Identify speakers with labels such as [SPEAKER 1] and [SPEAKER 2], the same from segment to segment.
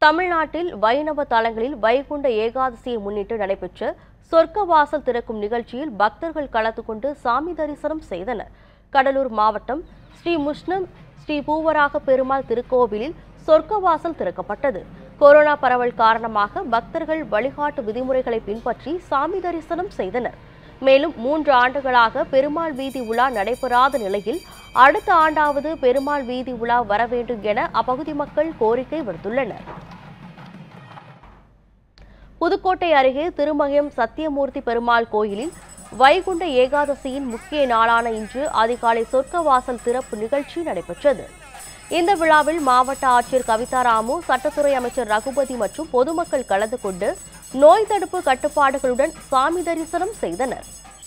[SPEAKER 1] தமிழ்நாட்டில் வைணவ தலங்களில் வைகுண்ட ஏகாதசியை முன்னிட்டு நடைபெற்ற சொர்க்க வாசல் திறக்கும் நிகழ்ச்சியில் பக்தர்கள் கலந்து கொண்டு சாமி தரிசனம் செய்தனர் கடலூர் மாவட்டம் ஸ்ரீ முஷ்ணம் ஸ்ரீ பூவராக பெருமாள் திருக்கோவிலில் சொர்க்க வாசல் திறக்கப்பட்டது கொரோனா பரவல் காரணமாக பக்தர்கள் வழிகாட்டு விதிமுறைகளை பின்பற்றி சாமி தரிசனம் செய்தனர் மேலும் மூன்று ஆண்டுகளாக பெருமாள் வீதி உலா நடைபெறாத நிலையில் அடுத்த ஆண்டாவது பெருமாள் வீதி உலா வர வேண்டும் என அப்பகுதி மக்கள் கோரிக்கை விடுத்துள்ளனர் புதுக்கோட்டை அருகே திருமயம் சத்தியமூர்த்தி பெருமாள் கோயிலில் வைகுண்ட ஏகாதசியின் முக்கிய நாளான இன்று அதிகாலை சொர்க்க வாசல் திறப்பு நிகழ்ச்சி நடைபெற்றது இந்த விழாவில் மாவட்ட ஆட்சியர் கவிதா ராமு சட்டத்துறை அமைச்சர் ரகுபதி மற்றும் பொதுமக்கள் கலந்து கொண்டு நோய் தடுப்பு கட்டுப்பாடுகளுடன் சாமி தரிசனம் செய்தனர்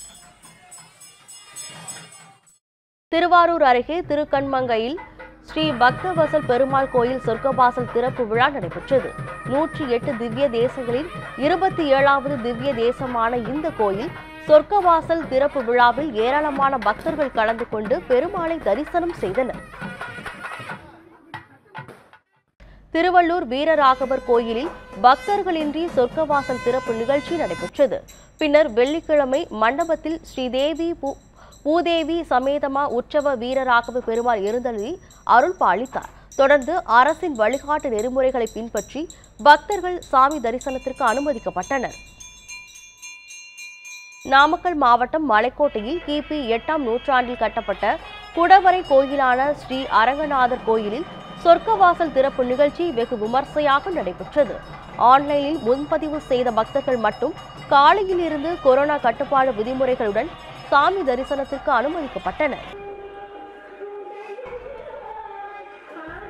[SPEAKER 1] திருவாரூர் அருகே திருக்கண்மங்கையில் ஸ்ரீ பக்தவசல் பெருமாள் கோயில் சொர்க்கவாசல் திறப்பு விழா நடைபெற்றது நூற்றி எட்டு திவ்ய தேசங்களில் இருபத்தி ஏழாவது திவ்ய தேசமான இந்த கோயில் சொர்க்கவாசல் திறப்பு விழாவில் ஏராளமான பக்தர்கள் கலந்து கொண்டு பெருமாளை தரிசனம் செய்தனர் திருவள்ளூர் வீரராகவர் கோயிலில் பக்தர்களின்றி சொர்க்கவாசல் திறப்பு நிகழ்ச்சி நடைபெற்றது பின்னர் வெள்ளிக்கிழமை மண்டபத்தில் ஸ்ரீதேவி பூ பூதேவி சமேதமா உற்சவ வீரராகவ பெருமாள் எழுந்தருளி அருள் பாலித்தார் தொடர்ந்து அரசின் வழிகாட்டு நெறிமுறைகளை பின்பற்றி பக்தர்கள் சாமி தரிசனத்திற்கு அனுமதிக்கப்பட்டனர் நாமக்கல் மாவட்டம் மலைக்கோட்டையில் கிபி எட்டாம் நூற்றாண்டில் கட்டப்பட்ட குடவரை கோயிலான ஸ்ரீ அரங்கநாதர் கோயிலில் சொர்க்கவாசல் திறப்பு நிகழ்ச்சி வெகு விமர்சையாக நடைபெற்றது ஆன்லைனில் முன்பதிவு செய்த பக்தர்கள் மட்டும் காலையில் இருந்து கொரோனா கட்டுப்பாடு விதிமுறைகளுடன் சாமி தரிசனத்திற்கு அனுமதிக்கப்பட்டனர்